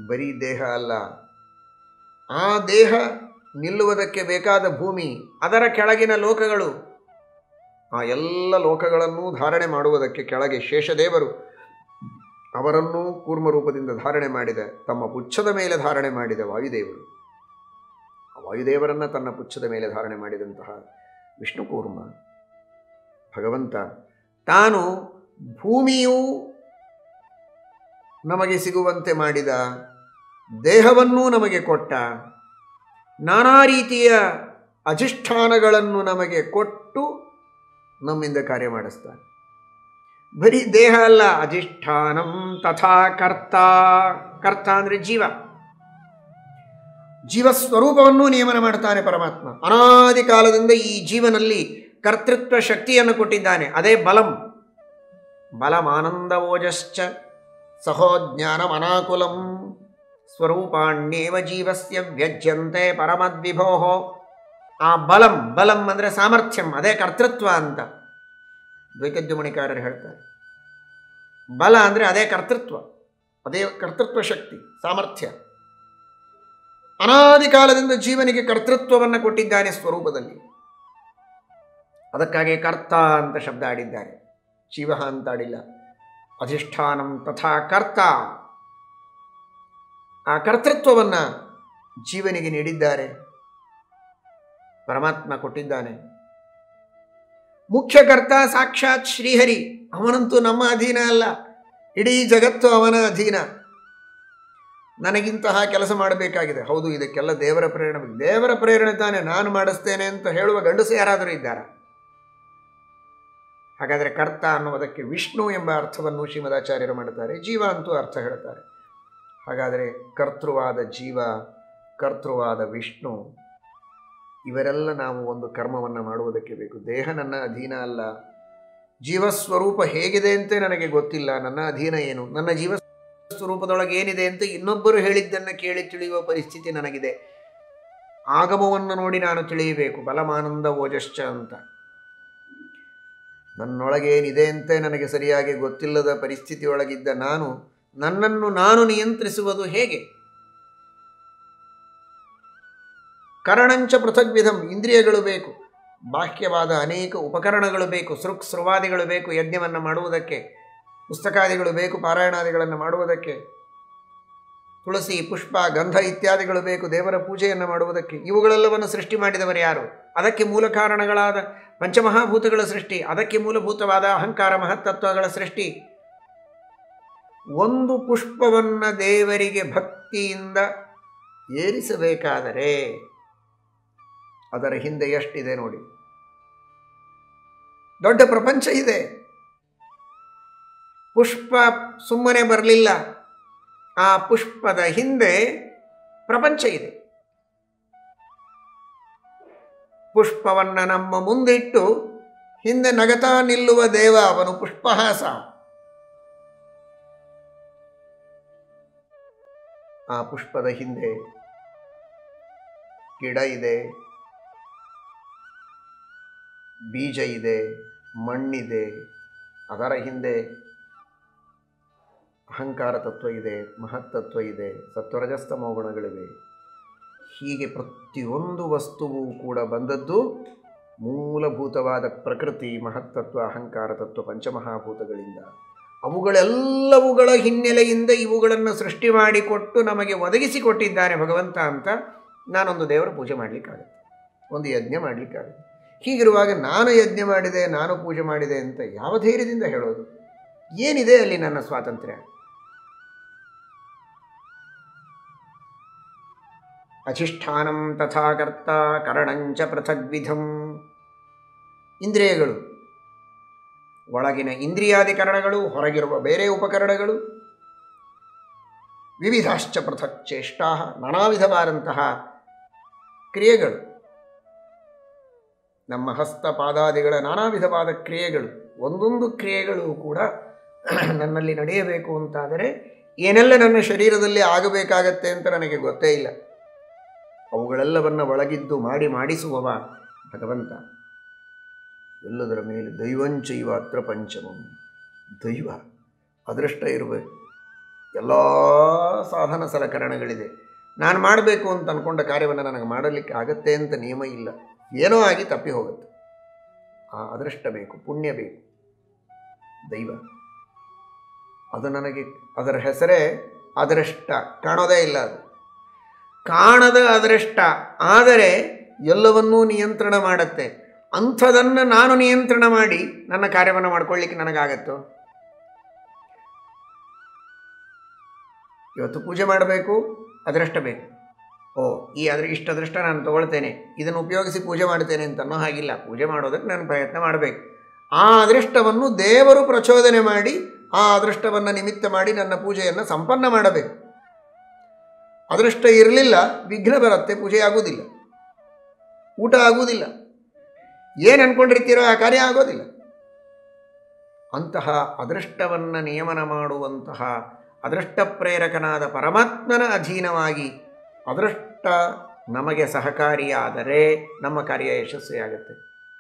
ಬರೀ ದೇಹ ಅಲ್ಲ ಆ ದೇಹ ನಿಲ್ಲುವುದಕ್ಕೆ ಬೇಕಾದ ಭೂಮಿ ಅದರ ಕೆಳಗಿನ ಲೋಕಗಳು ಆ ಎಲ್ಲ ಲೋಕಗಳನ್ನೂ ಧಾರಣೆ ಮಾಡುವುದಕ್ಕೆ ಕೆಳಗೆ ಶೇಷದೇವರು ಅವರನ್ನೂ ಕೂರ್ಮ ರೂಪದಿಂದ ಧಾರಣೆ ಮಾಡಿದ ತಮ್ಮ ಪುಚ್ಛದ ಮೇಲೆ ಧಾರಣೆ ಮಾಡಿದ ವಾಯುದೇವರು ಆ ವಾಯುದೇವರನ್ನು ತನ್ನ ಪುಚ್ಛದ ಮೇಲೆ ಧಾರಣೆ ಮಾಡಿದಂತಹ ವಿಷ್ಣು ಕೂರ್ಮ ಭಗವಂತ ತಾನು ಭೂಮಿಯೂ ನಮಗೆ ಸಿಗುವಂತೆ ಮಾಡಿದ ದೇಹವನ್ನೂ ನಮಗೆ ಕೊಟ್ಟ ನಾನಾ ರೀತಿಯ ಅಧಿಷ್ಠಾನಗಳನ್ನು ನಮಗೆ ಕೊಟ್ಟು ನಮ್ಮಿಂದ ಕಾರ್ಯ ಮಾಡಿಸ್ತಾನೆ ಬರೀ ದೇಹ ಅಲ್ಲ ಅಧಿಷ್ಠಾನಂ ತಥಾ ಕರ್ತ ಕರ್ತ ಅಂದರೆ ಜೀವ ಜೀವ ಸ್ವರೂಪವನ್ನು ನಿಯಮನ ಮಾಡ್ತಾನೆ ಪರಮಾತ್ಮ ಅನಾದಿ ಕಾಲದಿಂದ ಈ ಜೀವನಲ್ಲಿ ಕರ್ತೃತ್ವ ಶಕ್ತಿಯನ್ನು ಕೊಟ್ಟಿದ್ದಾನೆ ಅದೇ ಬಲಂ ಬಲಮಾನಂದ ಓಜಶ್ಚ ಸಹೋಜ್ಞಾನಂ ಅನಾಕುಲಂ ಸ್ವರೂಪಾಣ್ಯೇವ ಜೀವಸ್ಯ ವ್ಯಜ್ಯಂತೆ ಪರಮದ್ವಿಭೋ ಆ ಬಲಂ ಬಲಂ ಅಂದರೆ ಸಾಮರ್ಥ್ಯಂ ಅದೇ ಕರ್ತೃತ್ವ ಅಂತ ದ್ವೈತದ್ಯುಮಣಿಕಾರರು ಹೇಳ್ತಾರೆ ಬಲ ಅಂದರೆ ಅದೇ ಕರ್ತೃತ್ವ ಅದೇ ಕರ್ತೃತ್ವ ಶಕ್ತಿ ಸಾಮರ್ಥ್ಯ ಅನಾದಿ ಕಾಲದಿಂದ ಜೀವನಿಗೆ ಕರ್ತೃತ್ವವನ್ನು ಕೊಟ್ಟಿದ್ದಾನೆ ಸ್ವರೂಪದಲ್ಲಿ ಅದಕ್ಕಾಗಿ ಕರ್ತ ಅಂತ ಶಬ್ದ ಆಡಿದ್ದಾರೆ ಜೀವ ಅಂತ ಆಡಿಲ್ಲ ಅಧಿಷ್ಠಾನಂ ತಥಾ ಕರ್ತ ಆ ಕರ್ತೃತ್ವವನ್ನು ಜೀವನಿಗೆ ನೀಡಿದ್ದಾರೆ ಪರಮಾತ್ಮ ಕೊಟ್ಟಿದ್ದಾನೆ ಮುಖ್ಯ ಕರ್ತ ಸಾಕ್ಷಾತ್ ಶ್ರೀಹರಿ ಅವನಂತೂ ನಮ್ಮ ಅಧೀನ ಅಲ್ಲ ಇಡೀ ಜಗತ್ತು ಅವನ ಅಧೀನ ನನಗಿಂತಹ ಕೆಲಸ ಮಾಡಬೇಕಾಗಿದೆ ಹೌದು ಇದಕ್ಕೆಲ್ಲ ದೇವರ ಪ್ರೇರಣೆ ಬೇಕು. ದೇವರ ಪ್ರೇರಣೆ ತಾನೇ ನಾನು ಮಾಡಿಸ್ತೇನೆ ಅಂತ ಹೇಳುವ ಗಂಡಸು ಯಾರಾದರೂ ಇದ್ದಾರಾ ಹಾಗಾದರೆ ಕರ್ತ ಅನ್ನುವುದಕ್ಕೆ ವಿಷ್ಣು ಎಂಬ ಅರ್ಥವನ್ನು ಶ್ರೀಮದಾಚಾರ್ಯರು ಮಾಡುತ್ತಾರೆ ಜೀವ ಅಂತೂ ಅರ್ಥ ಹೇಳ್ತಾರೆ ಹಾಗಾದರೆ ಕರ್ತೃವಾದ ಜೀವ ಕರ್ತೃವಾದ ವಿಷ್ಣು ಇವರೆಲ್ಲ ನಾವು ಒಂದು ಕರ್ಮವನ್ನು ಮಾಡುವುದಕ್ಕೆ ಬೇಕು ದೇಹ ನನ್ನ ಅಧೀನ ಅಲ್ಲ ಜೀವಸ್ವರೂಪ ಹೇಗಿದೆ ಅಂತ ನನಗೆ ಗೊತ್ತಿಲ್ಲ ನನ್ನ ಅಧೀನ ಏನು ನನ್ನ ಜೀವ ಸ್ವರೂಪದೊಳಗೆ ಏನಿದೆ ಅಂತ ಇನ್ನೊಬ್ಬರು ಹೇಳಿದ್ದನ್ನು ಕೇಳಿ ತಿಳಿಯುವ ಪರಿಸ್ಥಿತಿ ನನಗಿದೆ ಆಗಮವನ್ನು ನೋಡಿ ನಾನು ತಿಳಿಯಬೇಕು ಬಲಮಾನಂದ ಓಜಶ್ಚ ಅಂತ ನನ್ನೊಳಗೆ ಏನಿದೆ ಅಂತ ನನಗೆ ಸರಿಯಾಗಿ ಗೊತ್ತಿಲ್ಲದ ಪರಿಸ್ಥಿತಿಯೊಳಗಿದ್ದ ನಾನು ನನ್ನನ್ನು ನಾನು ನಿಯಂತ್ರಿಸುವುದು ಹೇಗೆ ಕರಣಂಚ ಪೃಥಗ್ವಿಧಂ ಇಂದ್ರಿಯಗಳು ಬೇಕು ಬಾಹ್ಯವಾದ ಅನೇಕ ಉಪಕರಣಗಳು ಬೇಕು ಸೃಕ್ ಸೃವಾದಿಗಳು ಬೇಕು ಯಜ್ಞವನ್ನು ಮಾಡುವುದಕ್ಕೆ ಪುಸ್ತಕಾದಿಗಳು ಬೇಕು ಪಾರಾಯಣಾದಿಗಳನ್ನು ಮಾಡುವುದಕ್ಕೆ ತುಳಸಿ ಪುಷ್ಪ ಗಂಧ ಇತ್ಯಾದಿಗಳು ಬೇಕು ದೇವರ ಪೂಜೆಯನ್ನು ಮಾಡುವುದಕ್ಕೆ ಇವುಗಳೆಲ್ಲವನ್ನು ಸೃಷ್ಟಿ ಮಾಡಿದವರು ಯಾರು ಅದಕ್ಕೆ ಮೂಲ ಕಾರಣಗಳಾದ ಪಂಚಮಹಾಭೂತಗಳ ಸೃಷ್ಟಿ ಅದಕ್ಕೆ ಮೂಲಭೂತವಾದ ಅಹಂಕಾರ ಮಹತ್ತತ್ವಗಳ ಸೃಷ್ಟಿ ಒಂದು ಪುಷ್ಪವನ್ನು ದೇವರಿಗೆ ಭಕ್ತಿಯಿಂದ ಏರಿಸಬೇಕಾದರೆ ಅದರ ಹಿಂದೆ ಎಷ್ಟಿದೆ ನೋಡಿ ದೊಡ್ಡ ಪ್ರಪಂಚ ಇದೆ ಪುಷ್ಪ ಸುಮ್ಮನೆ ಬರಲಿಲ್ಲ ಆ ಪುಷ್ಪದ ಹಿಂದೆ ಪ್ರಪಂಚ ಇದೆ ಪುಷ್ಪವನ್ನು ನಮ್ಮ ಮುಂದಿಟ್ಟು ಹಿಂದೆ ನಗತಾ ನಿಲ್ಲುವ ದೇವ ಅವನು ಪುಷ್ಪಹಾಸ ಆ ಪುಷ್ಪದ ಹಿಂದೆ ಗಿಡ ಇದೆ ಬೀಜ ಇದೆ ಮಣ್ಣಿದೆ ಅದರ ಹಿಂದೆ ಅಹಂಕಾರ ತತ್ವ ಇದೆ ಮಹತ್ತತ್ವ ಇದೆ ಸತ್ವರಜಸ್ತಮೋ ಗುಣಗಳಿವೆ ಹೀಗೆ ಪ್ರತಿಯೊಂದು ವಸ್ತುವು ಕೂಡ ಬಂದದ್ದು ಮೂಲಭೂತವಾದ ಪ್ರಕೃತಿ ಮಹತ್ತತ್ವ ಅಹಂಕಾರ ತತ್ವ ಪಂಚಮಹಾಭೂತಗಳಿಂದ ಅವುಗಳೆಲ್ಲವುಗಳ ಹಿನ್ನೆಲೆಯಿಂದ ಇವುಗಳನ್ನು ಸೃಷ್ಟಿ ಮಾಡಿಕೊಟ್ಟು ನಮಗೆ ಒದಗಿಸಿಕೊಟ್ಟಿದ್ದಾನೆ ಭಗವಂತ ಅಂತ ನಾನೊಂದು ದೇವರ ಪೂಜೆ ಮಾಡಲಿಕ್ಕಾಗುತ್ತೆ ಒಂದು ಯಜ್ಞ ಮಾಡಲಿಕ್ಕಾಗುತ್ತೆ ಹೀಗಿರುವಾಗ ನಾನು ಯಜ್ಞ ಮಾಡಿದೆ ನಾನು ಪೂಜೆ ಮಾಡಿದೆ ಅಂತ ಯಾವ ಧೈರ್ಯದಿಂದ ಹೇಳೋದು ಏನಿದೆ ಅಲ್ಲಿ ನನ್ನ ಸ್ವಾತಂತ್ರ್ಯ ಅಧಿಷ್ಠಾನಂ ತಥಾ ಕರ್ತ ಕರಣಂಚ ಪೃಥಗ್ವಿಧಂ ಇಂದ್ರಿಯಗಳು ಒಳಗಿನ ಇಂದ್ರಿಯಾಧಿಕರಣಗಳು ಹೊರಗಿರುವ ಬೇರೆ ಉಪಕರಣಗಳು ವಿವಿಧಾಶ್ಚ ಪೃಥಕ್ ಚೇಷ್ಟಾ ನಾನಾ ವಿಧವಾದಂತಹ ಕ್ರಿಯೆಗಳು ನಮ್ಮ ಹಸ್ತ ಪಾದಾದಿಗಳ ನಾನಾ ವಿಧವಾದ ಕ್ರಿಯೆಗಳು ಒಂದೊಂದು ಕ್ರಿಯೆಗಳು ಕೂಡ ನನ್ನಲ್ಲಿ ನಡೆಯಬೇಕು ಅಂತಾದರೆ ಏನೆಲ್ಲ ನನ್ನ ಶರೀರದಲ್ಲಿ ಆಗಬೇಕಾಗತ್ತೆ ಅಂತ ನನಗೆ ಗೊತ್ತೇ ಇಲ್ಲ ಅವುಗಳೆಲ್ಲವನ್ನು ಒಳಗಿದ್ದು ಮಾಡಿ ಮಾಡಿಸುವವ ಭಗವಂತ ಎಲ್ಲದರ ಮೇಲೆ ದೈವಂಚೈವ ಅತ್ರ ಪಂಚಮಂ ದೈವ ಅದೃಷ್ಟ ಇರಬೇಕು ಎಲ್ಲ ಸಾಧನ ಸಲಕರಣೆಗಳಿದೆ ನಾನು ಮಾಡಬೇಕು ಅಂತ ಅಂದ್ಕೊಂಡ ಕಾರ್ಯವನ್ನು ನನಗೆ ಮಾಡಲಿಕ್ಕೆ ಆಗತ್ತೆ ಅಂತ ನಿಯಮ ಇಲ್ಲ ಏನೋ ಆಗಿ ತಪ್ಪಿ ಹೋಗುತ್ತೆ ಆ ಅದೃಷ್ಟ ಬೇಕು ಪುಣ್ಯ ಬೇಕು ದೈವ ಅದು ನನಗೆ ಅದರ ಹೆಸರೇ ಅದೃಷ್ಟ ಕಾಣೋದೇ ಇಲ್ಲ ಅದು ಕಾಣದ ಅದೃಷ್ಟ ಆದರೆ ಎಲ್ಲವನ್ನೂ ನಿಯಂತ್ರಣ ಮಾಡುತ್ತೆ ಅಂಥದನ್ನು ನಾನು ನಿಯಂತ್ರಣ ಮಾಡಿ ನನ್ನ ಕಾರ್ಯವನ್ನು ಮಾಡ್ಕೊಳ್ಳಿಕ್ಕೆ ನನಗಾಗತ್ತೋ ಇವತ್ತು ಪೂಜೆ ಮಾಡಬೇಕು ಅದೃಷ್ಟ ಬೇಕು ಓ ಈ ಅದ್ರ ಇಷ್ಟು ಅದೃಷ್ಟ ನಾನು ತಗೊಳ್ತೇನೆ ಇದನ್ನು ಉಪಯೋಗಿಸಿ ಪೂಜೆ ಮಾಡ್ತೇನೆ ಅಂತ ಅನ್ನೋ ಹಾಗಿಲ್ಲ ಪೂಜೆ ಮಾಡೋದಕ್ಕೆ ನಾನು ಪ್ರಯತ್ನ ಮಾಡಬೇಕು ಆ ಅದೃಷ್ಟವನ್ನು ದೇವರು ಪ್ರಚೋದನೆ ಮಾಡಿ ಆ ಅದೃಷ್ಟವನ್ನು ನಿಮಿತ್ತ ಮಾಡಿ ನನ್ನ ಪೂಜೆಯನ್ನು ಸಂಪನ್ನ ಮಾಡಬೇಕು ಅದೃಷ್ಟ ಇರಲಿಲ್ಲ ವಿಘ್ನ ಬರುತ್ತೆ ಪೂಜೆ ಆಗುವುದಿಲ್ಲ ಊಟ ಆಗುವುದಿಲ್ಲ ಏನು ಅನ್ಕೊಂಡಿರ್ತೀರೋ ಆ ಕಾರ್ಯ ಆಗೋದಿಲ್ಲ ಅಂತಹ ಅದೃಷ್ಟವನ್ನು ನಿಯಮನ ಮಾಡುವಂತಹ ಅದೃಷ್ಟ ಪ್ರೇರಕನಾದ ಪರಮಾತ್ಮನ ಅಧೀನವಾಗಿ ಅದೃಷ್ಟ ನಮಗೆ ಸಹಕಾರಿಯಾದರೆ ನಮ್ಮ ಕಾರ್ಯ ಯಶಸ್ವಿಯಾಗುತ್ತೆ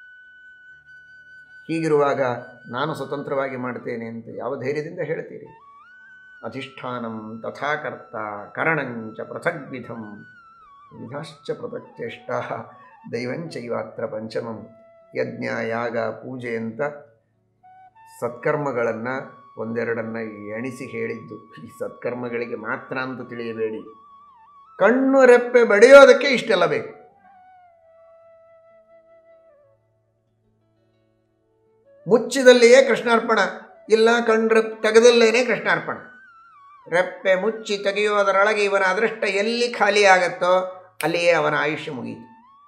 ಹೀಗಿರುವಾಗ ನಾನು ಸ್ವತಂತ್ರವಾಗಿ ಮಾಡ್ತೇನೆ ಅಂತ ಯಾವ ಧೈರ್ಯದಿಂದ ಹೇಳ್ತೀರಿ ಅಧಿಷ್ಠಾನಂ ತಥಾಕರ್ತ ಕರಣಂಚ ಪೃಥಗ್ವಿಧಂ ವಿಧಾಶ್ಚ ಪೃಥಕ್ಚೇಷ್ಟ ದೈವಂಚೈವಾತ್ರ ಪಂಚಮಂ ಯಜ್ಞ ಯಾಗ ಪೂಜೆ ಅಂತ ಸತ್ಕರ್ಮಗಳನ್ನು ಒಂದೆರಡನ್ನು ಎಣಿಸಿ ಹೇಳಿದ್ದು ಈ ಸತ್ಕರ್ಮಗಳಿಗೆ ಮಾತ್ರ ಅಂತ ತಿಳಿಯಬೇಡಿ ಕಣ್ಣು ರೆಪ್ಪೆ ಬಡಿಯೋದಕ್ಕೆ ಇಷ್ಟೆಲ್ಲ ಬೇಕು ಮುಚ್ಚಿದಲ್ಲಿಯೇ ಕೃಷ್ಣಾರ್ಪಣ ಇಲ್ಲ ಕಣ್ಣು ತೆಗೆದಲ್ಲೇನೆ ಕೃಷ್ಣಾರ್ಪಣ ರೆಪ್ಪೆ ಮುಚ್ಚಿ ತೆಗೆಯುವುದರೊಳಗೆ ಇವನ ಅದೃಷ್ಟ ಎಲ್ಲಿ ಖಾಲಿ ಆಗತ್ತೋ ಅಲ್ಲಿಯೇ ಅವನ ಆಯುಷ್ಯ ಮುಗಿಯಿತು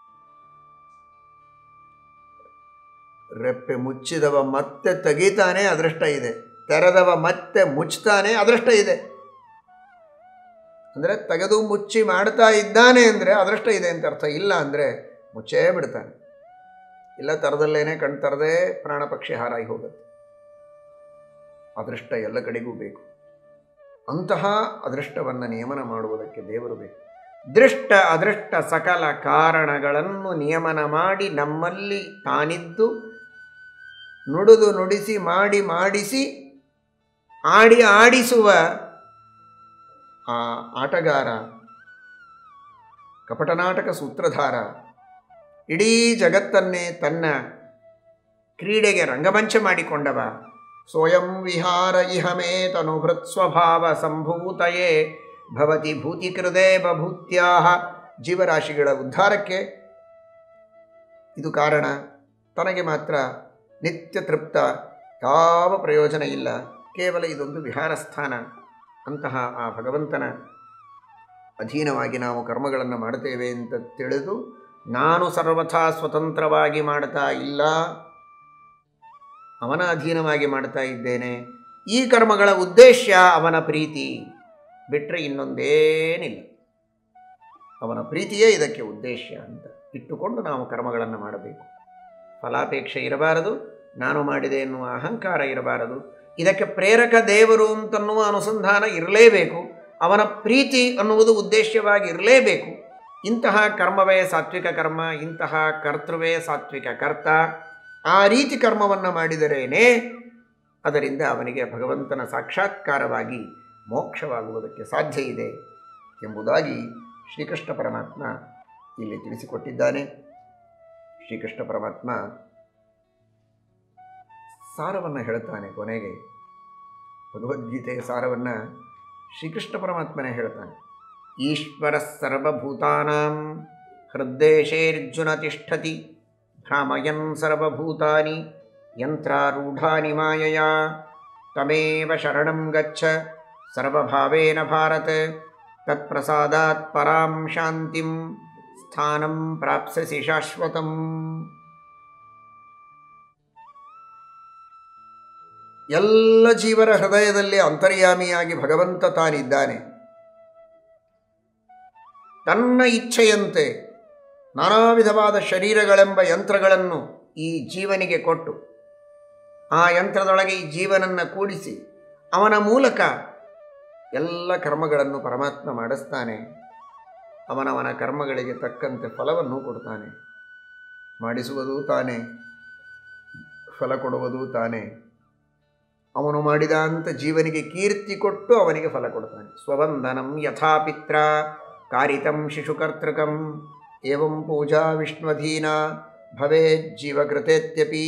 ರೆಪ್ಪೆ ಮುಚ್ಚಿದವ ಮತ್ತೆ ತೆಗಿತಾನೆ ಅದೃಷ್ಟ ಇದೆ ತೆರೆದವ ಮತ್ತೆ ಮುಚ್ತಾನೆ ಅದೃಷ್ಟ ಇದೆ ಅಂದರೆ ತೆಗೆದು ಮುಚ್ಚಿ ಮಾಡ್ತಾ ಇದ್ದಾನೆ ಅಂದರೆ ಅದೃಷ್ಟ ಇದೆ ಅಂತ ಅರ್ಥ ಇಲ್ಲ ಅಂದರೆ ಮುಚ್ಚೇ ಬಿಡ್ತಾನೆ ಇಲ್ಲ ತರದಲ್ಲೇನೆ ಕಣ್ ತರದೇ ಪ್ರಾಣ ಪಕ್ಷಿ ಹಾರಾಗಿ ಹೋಗುತ್ತೆ ಅದೃಷ್ಟ ಎಲ್ಲ ಕಡೆಗೂ ಬೇಕು ಅಂತಹ ಅದೃಷ್ಟವನ್ನು ನಿಯಮನ ಮಾಡುವುದಕ್ಕೆ ದೇವರು ಬೇಕು ದೃಷ್ಟ ಅದೃಷ್ಟ ಸಕಲ ಕಾರಣಗಳನ್ನು ನಿಯಮನ ಮಾಡಿ ನಮ್ಮಲ್ಲಿ ತಾನಿದ್ದು ನುಡಿದು ನುಡಿಸಿ ಮಾಡಿ ಮಾಡಿಸಿ ಆಡಿ ಆಡಿಸುವ ಆ ಆಟಗಾರ ಕಪಟನಾಟಕ ಸೂತ್ರಧಾರ ಇಡೀ ಜಗತ್ತನ್ನೇ ತನ್ನ ಕ್ರೀಡೆಗೆ ರಂಗಮಂಚ ಮಾಡಿಕೊಂಡವ ಸ್ವಯಂ ವಿಹಾರ ಇಹಮೇ ತನುಭೃತ್ ಸ್ವಭಾವ ಸಂಭೂತಯೇ ಭವತಿ ಭೂತಿಕೃದೇ ಬಭೂತ್ಯಾ ಜೀವರಾಶಿಗಳ ಉದ್ಧಾರಕ್ಕೆ ಇದು ಕಾರಣ ತನಗೆ ಮಾತ್ರ ನಿತ್ಯ ತೃಪ್ತ ಯಾವ ಪ್ರಯೋಜನ ಇಲ್ಲ ಕೇವಲ ಇದೊಂದು ವಿಹಾರ ಸ್ಥಾನ ಅಂತಹ ಆ ಭಗವಂತನ ಅಧೀನವಾಗಿ ನಾವು ಕರ್ಮಗಳನ್ನು ಮಾಡ್ತೇವೆ ಅಂತ ತಿಳಿದು ನಾನು ಸರ್ವಥಾ ಸ್ವತಂತ್ರವಾಗಿ ಮಾಡ್ತಾ ಇಲ್ಲ ಅವನ ಅಧೀನವಾಗಿ ಮಾಡ್ತಾ ಇದ್ದೇನೆ ಈ ಕರ್ಮಗಳ ಉದ್ದೇಶ ಅವನ ಪ್ರೀತಿ ಬಿಟ್ಟರೆ ಇನ್ನೊಂದೇನಿಲ್ಲ ಅವನ ಪ್ರೀತಿಯೇ ಇದಕ್ಕೆ ಉದ್ದೇಶ ಅಂತ ಇಟ್ಟುಕೊಂಡು ನಾವು ಕರ್ಮಗಳನ್ನು ಮಾಡಬೇಕು ಫಲಾಪೇಕ್ಷೆ ಇರಬಾರದು ನಾನು ಮಾಡಿದೆ ಎನ್ನುವ ಅಹಂಕಾರ ಇರಬಾರದು ಇದಕ್ಕೆ ಪ್ರೇರಕ ದೇವರು ಅಂತನ್ನುವ ಅನುಸಂಧಾನ ಇರಲೇಬೇಕು ಅವನ ಪ್ರೀತಿ ಅನ್ನುವುದು ಉದ್ದೇಶವಾಗಿ ಇರಲೇಬೇಕು ಇಂತಹ ಕರ್ಮವೇ ಸಾತ್ವಿಕ ಕರ್ಮ ಇಂತಹ ಕರ್ತೃವೇ ಸಾತ್ವಿಕ ಕರ್ತ ಆ ರೀತಿ ಕರ್ಮವನ್ನು ಮಾಡಿದರೇನೇ ಅದರಿಂದ ಅವನಿಗೆ ಭಗವಂತನ ಸಾಕ್ಷಾತ್ಕಾರವಾಗಿ ಮೋಕ್ಷವಾಗುವುದಕ್ಕೆ ಸಾಧ್ಯ ಇದೆ ಎಂಬುದಾಗಿ ಶ್ರೀಕೃಷ್ಣ ಪರಮಾತ್ಮ ಇಲ್ಲಿ ತಿಳಿಸಿಕೊಟ್ಟಿದ್ದಾನೆ ಶ್ರೀಕೃಷ್ಣ ಪರಮಾತ್ಮ ಸಾರವನ್ನು ಹೇಳ್ತಾನೆ ಕೊನೆಗೆ ಭಗವದ್ಗೀತೆಯ ಸಾರವನ್ನು ಶ್ರೀಕೃಷ್ಣ ಪರಮಾತ್ಮನೇ ಹೇಳ್ತಾನೆ ಈಶ್ವರ ಸರ್ವಭೂತಾನಾಂ ಹೃದ್ದೇಶೇರ್ಜುನ ತಿಷ್ಠತಿ ಭ್ರಾಮಯನ್ ಸರ್ವಭೂತಾನಿ ಯಂತ್ರಾರೂಢಾನಿ ಮಾಯಯ ತಮೇವ ಶರಣಂ ಗಚ್ಚ ಸರ್ವಭಾವೇನ ಭಾರತ ತತ್ಪ್ರಸಾದಾತ್ ಪರಾಂ ಶಾಂತಿಂ ಸ್ಥಾನಂ ಪ್ರಾಪ್ಸ್ಯಸಿ ಶಾಶ್ವತಂ ಎಲ್ಲ ಜೀವರ ಹೃದಯದಲ್ಲಿ ಅಂತರ್ಯಾಮಿಯಾಗಿ ಭಗವಂತ ತಾನಿದ್ದಾನೆ ತನ್ನ ಇಚ್ಛೆಯಂತೆ ನಾನಾ ವಿಧವಾದ ಶರೀರಗಳೆಂಬ ಯಂತ್ರಗಳನ್ನು ಈ ಜೀವನಿಗೆ ಕೊಟ್ಟು ಆ ಯಂತ್ರದೊಳಗೆ ಈ ಜೀವನನ್ನು ಕೂಡಿಸಿ ಅವನ ಮೂಲಕ ಎಲ್ಲ ಕರ್ಮಗಳನ್ನು ಪರಮಾತ್ಮ ಮಾಡಿಸ್ತಾನೆ ಅವನವನ ಕರ್ಮಗಳಿಗೆ ತಕ್ಕಂತೆ ಫಲವನ್ನು ಕೊಡ್ತಾನೆ ಮಾಡಿಸುವುದು ತಾನೇ ಫಲ ಕೊಡುವುದು ತಾನೇ ಅವನು ಮಾಡಿದ ಅಂತ ಜೀವನಿಗೆ ಕೀರ್ತಿ ಕೊಟ್ಟು ಅವನಿಗೆ ಫಲ ಕೊಡ್ತಾನೆ ಸ್ವವಂದನಂ ಯಥಾ ಪಿತ್ರ ಕಾರಿತಂ ಶಿಶುಕರ್ತೃಕಂ ಏವಂ ಪೂಜಾ ವಿಷ್ಣುವಧೀನ ಭವೇತ್ ಜೀವಕೃತೇತ್ಯಪಿ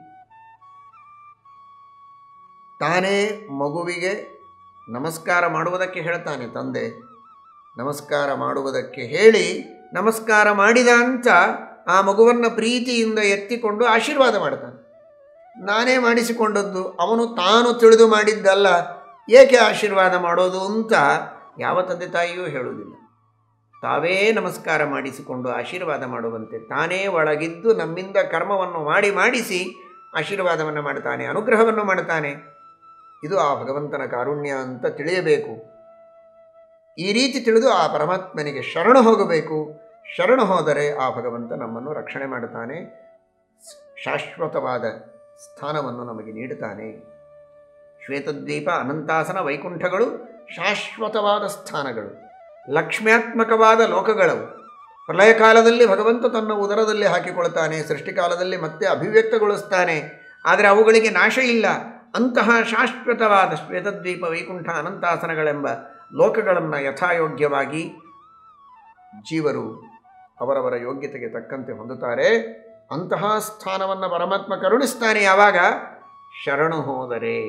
ತಾನೇ ಮಗುವಿಗೆ ನಮಸ್ಕಾರ ಮಾಡುವುದಕ್ಕೆ ಹೇಳ್ತಾನೆ ತಂದೆ ನಮಸ್ಕಾರ ಮಾಡುವುದಕ್ಕೆ ಹೇಳಿ ನಮಸ್ಕಾರ ಮಾಡಿದ ಅಂತ ಆ ಮಗುವನ್ನು ಪ್ರೀತಿಯಿಂದ ಎತ್ತಿಕೊಂಡು ಆಶೀರ್ವಾದ ಮಾಡ್ತಾನೆ ನಾನೇ ಮಾಡಿಸಿಕೊಂಡದ್ದು ಅವನು ತಾನು ತಿಳಿದು ಮಾಡಿದ್ದಲ್ಲ ಏಕೆ ಆಶೀರ್ವಾದ ಮಾಡೋದು ಅಂತ ಯಾವ ತಂದೆ ತಾಯಿಯೂ ಹೇಳುವುದಿಲ್ಲ ತಾವೇ ನಮಸ್ಕಾರ ಮಾಡಿಸಿಕೊಂಡು ಆಶೀರ್ವಾದ ಮಾಡುವಂತೆ ತಾನೇ ಒಳಗಿದ್ದು ನಮ್ಮಿಂದ ಕರ್ಮವನ್ನು ಮಾಡಿ ಮಾಡಿಸಿ ಆಶೀರ್ವಾದವನ್ನು ಮಾಡ್ತಾನೆ ಅನುಗ್ರಹವನ್ನು ಮಾಡ್ತಾನೆ ಇದು ಆ ಭಗವಂತನ ಕಾರುಣ್ಯ ಅಂತ ತಿಳಿಯಬೇಕು ಈ ರೀತಿ ತಿಳಿದು ಆ ಪರಮಾತ್ಮನಿಗೆ ಶರಣು ಹೋಗಬೇಕು ಶರಣು ಹೋದರೆ ಆ ಭಗವಂತ ನಮ್ಮನ್ನು ರಕ್ಷಣೆ ಮಾಡುತ್ತಾನೆ ಶಾಶ್ವತವಾದ ಸ್ಥಾನವನ್ನು ನಮಗೆ ನೀಡುತ್ತಾನೆ ಶ್ವೇತದ್ವೀಪ ಅನಂತಾಸನ ವೈಕುಂಠಗಳು ಶಾಶ್ವತವಾದ ಸ್ಥಾನಗಳು ಲಕ್ಷ್ಮ್ಯಾತ್ಮಕವಾದ ಲೋಕಗಳವು ಪ್ರಳಯ ಕಾಲದಲ್ಲಿ ಭಗವಂತ ತನ್ನ ಉದರದಲ್ಲಿ ಹಾಕಿಕೊಳ್ತಾನೆ ಸೃಷ್ಟಿಕಾಲದಲ್ಲಿ ಮತ್ತೆ ಅಭಿವ್ಯಕ್ತಗೊಳಿಸ್ತಾನೆ ಆದರೆ ಅವುಗಳಿಗೆ ನಾಶ ಇಲ್ಲ ಅಂತಹ ಶಾಶ್ವತವಾದ ಶ್ವೇತದ್ವೀಪ ವೈಕುಂಠ ಅನಂತಾಸನಗಳೆಂಬ ಲೋಕಗಳನ್ನು ಯಥಾಯೋಗ್ಯವಾಗಿ ಜೀವರು ಅವರವರ ಯೋಗ್ಯತೆಗೆ ತಕ್ಕಂತೆ ಹೊಂದುತ್ತಾರೆ ಅಂತಹ ಸ್ಥಾನವನ್ನು ಪರಮಾತ್ಮ ಕರುಣಿಸ್ತಾನೆ ಯಾವಾಗ ಶರಣು ಹೋದರೆ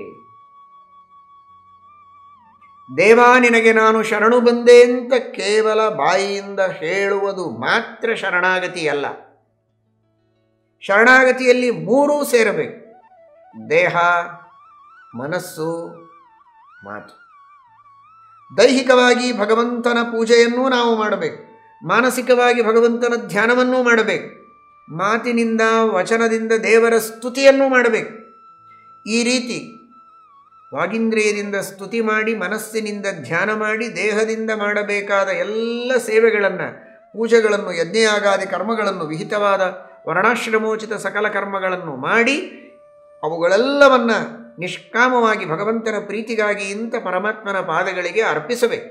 ದೇವ ನಿನಗೆ ನಾನು ಶರಣು ಬಂದೆ ಅಂತ ಕೇವಲ ಬಾಯಿಯಿಂದ ಹೇಳುವುದು ಮಾತ್ರ ಶರಣಾಗತಿಯಲ್ಲ ಶರಣಾಗತಿಯಲ್ಲಿ ಮೂರೂ ಸೇರಬೇಕು ದೇಹ ಮನಸ್ಸು ಮಾತು ದೈಹಿಕವಾಗಿ ಭಗವಂತನ ಪೂಜೆಯನ್ನೂ ನಾವು ಮಾಡಬೇಕು ಮಾನಸಿಕವಾಗಿ ಭಗವಂತನ ಧ್ಯಾನವನ್ನೂ ಮಾಡಬೇಕು ಮಾತಿನಿಂದ ವಚನದಿಂದ ದೇವರ ಸ್ತುತಿಯನ್ನೂ ಮಾಡಬೇಕು ಈ ರೀತಿ ವಾಗೀಂದ್ರಿಯದಿಂದ ಸ್ತುತಿ ಮಾಡಿ ಮನಸ್ಸಿನಿಂದ ಧ್ಯಾನ ಮಾಡಿ ದೇಹದಿಂದ ಮಾಡಬೇಕಾದ ಎಲ್ಲ ಸೇವೆಗಳನ್ನು ಪೂಜೆಗಳನ್ನು ಯಜ್ಞಯಾಗಾದಿ ಕರ್ಮಗಳನ್ನು ವಿಹಿತವಾದ ವರ್ಣಾಶ್ರಮೋಚಿತ ಸಕಲ ಕರ್ಮಗಳನ್ನು ಮಾಡಿ ಅವುಗಳೆಲ್ಲವನ್ನು ನಿಷ್ಕಾಮವಾಗಿ ಭಗವಂತನ ಪ್ರೀತಿಗಾಗಿ ಇಂಥ ಪರಮಾತ್ಮನ ಪಾದಗಳಿಗೆ ಅರ್ಪಿಸಬೇಕು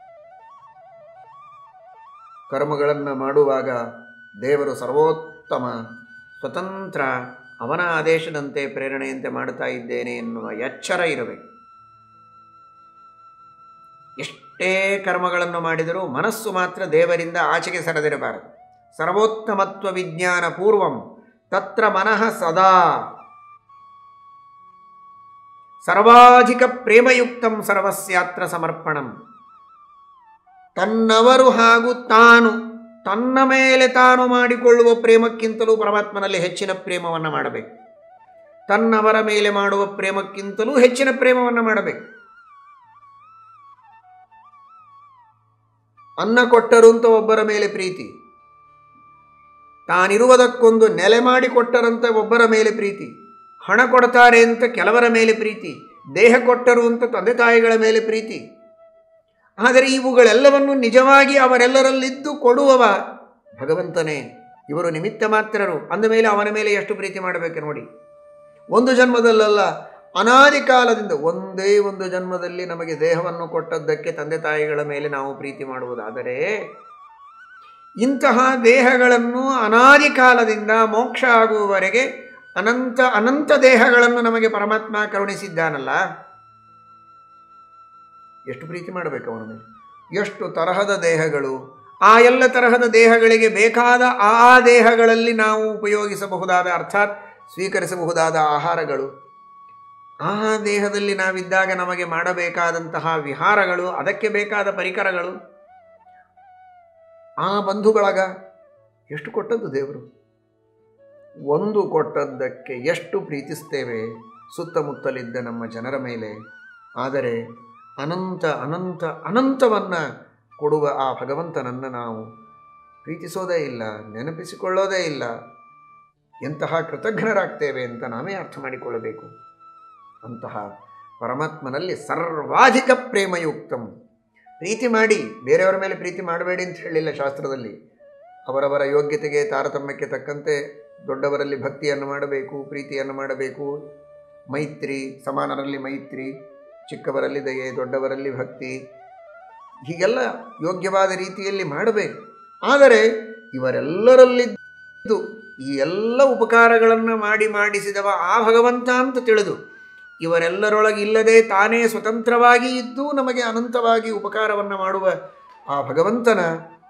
ಕರ್ಮಗಳನ್ನು ಮಾಡುವಾಗ ದೇವರು ಸರ್ವೋತ್ತಮ ಸ್ವತಂತ್ರ ಅವನ ಆದೇಶದಂತೆ ಪ್ರೇರಣೆಯಂತೆ ಮಾಡುತ್ತಾ ಇದ್ದೇನೆ ಎನ್ನುವ ಎಚ್ಚರ ಇರಬೇಕು ಎಷ್ಟೇ ಕರ್ಮಗಳನ್ನು ಮಾಡಿದರೂ ಮನಸ್ಸು ಮಾತ್ರ ದೇವರಿಂದ ಆಚೆಗೆ ಸರದಿರಬಾರದು ಸರ್ವೋತ್ತಮತ್ವ ವಿಜ್ಞಾನ ಪೂರ್ವಂ ತತ್ರ ಮನಃ ಸದಾ ಸರ್ವಾಧಿಕ ಪ್ರೇಮಯುಕ್ತಂ ಸರ್ವಸ್ಯಾತ್ರ ಸಮರ್ಪಣಂ ತನ್ನವರು ಹಾಗೂ ತಾನು ತನ್ನ ಮೇಲೆ ತಾನು ಮಾಡಿಕೊಳ್ಳುವ ಪ್ರೇಮಕ್ಕಿಂತಲೂ ಪರಮಾತ್ಮನಲ್ಲಿ ಹೆಚ್ಚಿನ ಪ್ರೇಮವನ್ನು ಮಾಡಬೇಕು ತನ್ನವರ ಮೇಲೆ ಮಾಡುವ ಪ್ರೇಮಕ್ಕಿಂತಲೂ ಹೆಚ್ಚಿನ ಪ್ರೇಮವನ್ನು ಮಾಡಬೇಕು ಅನ್ನ ಕೊಟ್ಟರು ಅಂತ ಒಬ್ಬರ ಮೇಲೆ ಪ್ರೀತಿ ತಾನಿರುವುದಕ್ಕೊಂದು ನೆಲೆ ಮಾಡಿ ಕೊಟ್ಟರಂತ ಒಬ್ಬರ ಮೇಲೆ ಪ್ರೀತಿ ಹಣ ಕೊಡ್ತಾರೆ ಅಂತ ಕೆಲವರ ಮೇಲೆ ಪ್ರೀತಿ ದೇಹ ಕೊಟ್ಟರು ಅಂತ ತಂದೆ ತಾಯಿಗಳ ಮೇಲೆ ಪ್ರೀತಿ ಆದರೆ ಇವುಗಳೆಲ್ಲವನ್ನು ನಿಜವಾಗಿ ಅವರೆಲ್ಲರಲ್ಲಿದ್ದು ಕೊಡುವವ ಭಗವಂತನೇ ಇವರು ನಿಮಿತ್ತ ಮಾತ್ರರು ಅಂದ ಮೇಲೆ ಅವನ ಮೇಲೆ ಎಷ್ಟು ಪ್ರೀತಿ ಮಾಡಬೇಕು ನೋಡಿ ಒಂದು ಜನ್ಮದಲ್ಲಲ್ಲ ಅನಾದಿ ಕಾಲದಿಂದ ಒಂದೇ ಒಂದು ಜನ್ಮದಲ್ಲಿ ನಮಗೆ ದೇಹವನ್ನು ಕೊಟ್ಟದ್ದಕ್ಕೆ ತಂದೆ ತಾಯಿಗಳ ಮೇಲೆ ನಾವು ಪ್ರೀತಿ ಮಾಡುವುದಾದರೆ ಇಂತಹ ದೇಹಗಳನ್ನು ಅನಾದಿ ಕಾಲದಿಂದ ಮೋಕ್ಷ ಆಗುವವರೆಗೆ ಅನಂತ ಅನಂತ ದೇಹಗಳನ್ನು ನಮಗೆ ಪರಮಾತ್ಮ ಕರುಣಿಸಿದ್ದಾನಲ್ಲ ಎಷ್ಟು ಪ್ರೀತಿ ಮಾಡಬೇಕು ಅವನ ಮೇಲೆ ಎಷ್ಟು ತರಹದ ದೇಹಗಳು ಆ ಎಲ್ಲ ತರಹದ ದೇಹಗಳಿಗೆ ಬೇಕಾದ ಆ ದೇಹಗಳಲ್ಲಿ ನಾವು ಉಪಯೋಗಿಸಬಹುದಾದ ಅರ್ಥಾತ್ ಸ್ವೀಕರಿಸಬಹುದಾದ ಆಹಾರಗಳು ಆ ದೇಹದಲ್ಲಿ ನಾವಿದ್ದಾಗ ನಮಗೆ ಮಾಡಬೇಕಾದಂತಹ ವಿಹಾರಗಳು ಅದಕ್ಕೆ ಬೇಕಾದ ಪರಿಕರಗಳು ಆ ಬಂಧುಗಳಾಗ ಎಷ್ಟು ಕೊಟ್ಟದ್ದು ದೇವರು ಒಂದು ಕೊಟ್ಟದ್ದಕ್ಕೆ ಎಷ್ಟು ಪ್ರೀತಿಸ್ತೇವೆ ಸುತ್ತಮುತ್ತಲಿದ್ದ ನಮ್ಮ ಜನರ ಮೇಲೆ ಆದರೆ ಅನಂತ ಅನಂತ ಅನಂತವನ್ನು ಕೊಡುವ ಆ ಭಗವಂತನನ್ನು ನಾವು ಪ್ರೀತಿಸೋದೇ ಇಲ್ಲ ನೆನಪಿಸಿಕೊಳ್ಳೋದೇ ಇಲ್ಲ ಎಂತಹ ಕೃತಜ್ಞರಾಗ್ತೇವೆ ಅಂತ ನಾವೇ ಅರ್ಥ ಮಾಡಿಕೊಳ್ಳಬೇಕು ಅಂತಹ ಪರಮಾತ್ಮನಲ್ಲಿ ಸರ್ವಾಧಿಕ ಪ್ರೇಮಯುಕ್ತಂ ಪ್ರೀತಿ ಮಾಡಿ ಬೇರೆಯವರ ಮೇಲೆ ಪ್ರೀತಿ ಮಾಡಬೇಡಿ ಅಂತ ಹೇಳಿಲ್ಲ ಶಾಸ್ತ್ರದಲ್ಲಿ ಅವರವರ ಯೋಗ್ಯತೆಗೆ ತಾರತಮ್ಯಕ್ಕೆ ತಕ್ಕಂತೆ ದೊಡ್ಡವರಲ್ಲಿ ಭಕ್ತಿಯನ್ನು ಮಾಡಬೇಕು ಪ್ರೀತಿಯನ್ನು ಮಾಡಬೇಕು ಮೈತ್ರಿ ಸಮಾನರಲ್ಲಿ ಮೈತ್ರಿ ಚಿಕ್ಕವರಲ್ಲಿ ದಯೆ ದೊಡ್ಡವರಲ್ಲಿ ಭಕ್ತಿ ಹೀಗೆಲ್ಲ ಯೋಗ್ಯವಾದ ರೀತಿಯಲ್ಲಿ ಮಾಡಬೇಕು ಆದರೆ ಇವರೆಲ್ಲರಲ್ಲಿದ್ದು ಈ ಎಲ್ಲ ಉಪಕಾರಗಳನ್ನು ಮಾಡಿ ಮಾಡಿಸಿದವ ಆ ಭಗವಂತ ಅಂತ ತಿಳಿದು ಇವರೆಲ್ಲರೊಳಗೆ ಇಲ್ಲದೆ ತಾನೇ ಸ್ವತಂತ್ರವಾಗಿ ಇದ್ದು ನಮಗೆ ಅನಂತವಾಗಿ ಉಪಕಾರವನ್ನು ಮಾಡುವ ಆ ಭಗವಂತನ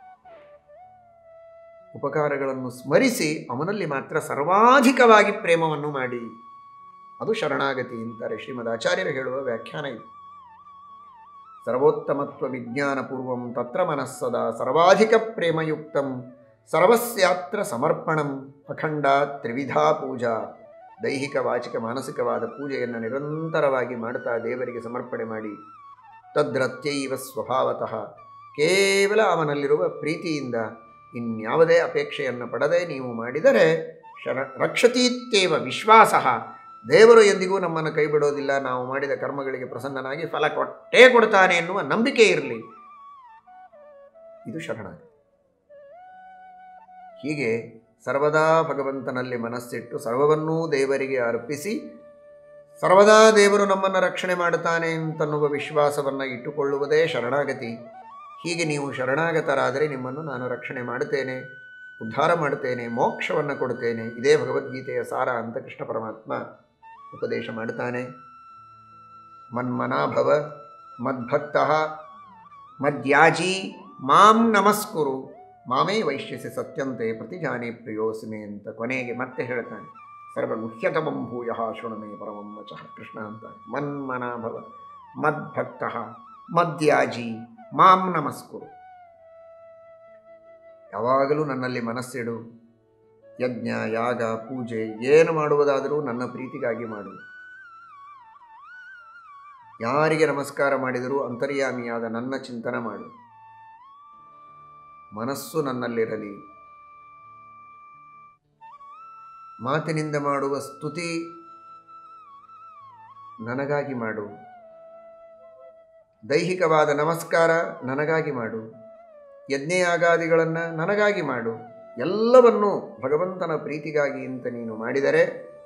ಉಪಕಾರಗಳನ್ನು ಸ್ಮರಿಸಿ ಅವನಲ್ಲಿ ಮಾತ್ರ ಸರ್ವಾಧಿಕವಾಗಿ ಪ್ರೇಮವನ್ನು ಮಾಡಿ ಅದು ಶರಣಾಗತಿ ಅಂತಾರೆ ಶ್ರೀಮದ್ ಆಚಾರ್ಯರು ಹೇಳುವ ವ್ಯಾಖ್ಯಾನ ಇದು ಸರ್ವೋತ್ತಮತ್ವ ವಿಜ್ಞಾನಪೂರ್ವಂ ತತ್ರ ಮನಸ್ಸದ ಸರ್ವಾಧಿಕ ಪ್ರೇಮಯುಕ್ತಂ ಸರ್ವಸ್ಯಾತ್ರ ಸಮರ್ಪಣಂ ಅಖಂಡ ತ್ರಿವಿಧಾ ಪೂಜಾ ದೈಹಿಕ ವಾಚಿಕ ಮಾನಸಿಕವಾದ ಪೂಜೆಯನ್ನು ನಿರಂತರವಾಗಿ ಮಾಡುತ್ತಾ ದೇವರಿಗೆ ಸಮರ್ಪಣೆ ಮಾಡಿ ತದ್ರತ್ಯೈವ ಸ್ವಭಾವತಃ ಕೇವಲ ಅವನಲ್ಲಿರುವ ಪ್ರೀತಿಯಿಂದ ಇನ್ಯಾವುದೇ ಅಪೇಕ್ಷೆಯನ್ನು ಪಡದೆ ನೀವು ಮಾಡಿದರೆ ಶರ ರಕ್ಷತೀತ್ಯೇವ ವಿಶ್ವಾಸ ದೇವರು ಎಂದಿಗೂ ನಮ್ಮನ್ನು ಕೈ ಬಿಡೋದಿಲ್ಲ ನಾವು ಮಾಡಿದ ಕರ್ಮಗಳಿಗೆ ಪ್ರಸನ್ನನಾಗಿ ಫಲ ಕೊಟ್ಟೇ ಕೊಡ್ತಾನೆ ಎನ್ನುವ ನಂಬಿಕೆ ಇರಲಿ ಇದು ಶರಣಾಗತಿ ಹೀಗೆ ಸರ್ವದಾ ಭಗವಂತನಲ್ಲಿ ಮನಸ್ಸಿಟ್ಟು ಸರ್ವವನ್ನೂ ದೇವರಿಗೆ ಅರ್ಪಿಸಿ ಸರ್ವದಾ ದೇವರು ನಮ್ಮನ್ನು ರಕ್ಷಣೆ ಮಾಡುತ್ತಾನೆ ಅಂತನ್ನುವ ವಿಶ್ವಾಸವನ್ನು ಇಟ್ಟುಕೊಳ್ಳುವುದೇ ಶರಣಾಗತಿ ಹೀಗೆ ನೀವು ಶರಣಾಗತರಾದರೆ ನಿಮ್ಮನ್ನು ನಾನು ರಕ್ಷಣೆ ಮಾಡುತ್ತೇನೆ ಉದ್ಧಾರ ಮಾಡುತ್ತೇನೆ ಮೋಕ್ಷವನ್ನು ಕೊಡುತ್ತೇನೆ ಇದೇ ಭಗವದ್ಗೀತೆಯ ಸಾರ ಅಂತ ಕೃಷ್ಣ ಪರಮಾತ್ಮ ಉಪದೇಶ ಮಾಡುತ್ತಾನೆ ಮನ್ಮನಾಭವ ಮದ್ಭಕ್ತ ಮದ್ಯಾಜಿ ಮಾಂ ನಮಸ್ಕುರು ಮಾಮೇ ವೈಶ್ಯಸಿ ಸತ್ಯಂತೆ ಪ್ರತಿಜಾನೇ ಪ್ರಿಯೋಸಿಮೆ ಅಂತ ಕೊನೆಗೆ ಮತ್ತೆ ಹೇಳ್ತಾನೆ ಸರ್ವಗುಹ್ಯತಮಂ ಭೂಯ ಶೃಣಮೇ ಪರಮಂ ವಚಃ ಕೃಷ್ಣ ಅಂತ ಮನ್ಮನಾಭವ ಮದ್ಭಕ್ತ ಮದ್ಯಾಜಿ ಮಾಂ ನಮಸ್ಕುರು ಯಾವಾಗಲೂ ನನ್ನಲ್ಲಿ ಮನಸ್ಸಿಡು ಯಜ್ಞ ಯಾಗ ಪೂಜೆ ಏನು ಮಾಡುವುದಾದರೂ ನನ್ನ ಪ್ರೀತಿಗಾಗಿ ಮಾಡು ಯಾರಿಗೆ ನಮಸ್ಕಾರ ಮಾಡಿದರೂ ಅಂತರ್ಯಾಮಿಯಾದ ನನ್ನ ಚಿಂತನೆ ಮಾಡು ಮನಸ್ಸು ನನ್ನಲ್ಲಿರಲಿ ಮಾತಿನಿಂದ ಮಾಡುವ ಸ್ತುತಿ ನನಗಾಗಿ ಮಾಡು ದೈಹಿಕವಾದ ನಮಸ್ಕಾರ ನನಗಾಗಿ ಮಾಡು ಯಜ್ಞಯಾಗಾದಿಗಳನ್ನು ನನಗಾಗಿ ಮಾಡು ಎಲ್ಲವನ್ನೂ ಭಗವಂತನ ಪ್ರೀತಿಗಾಗಿ ಅಂತ ನೀನು ಮಾಡಿದರೆ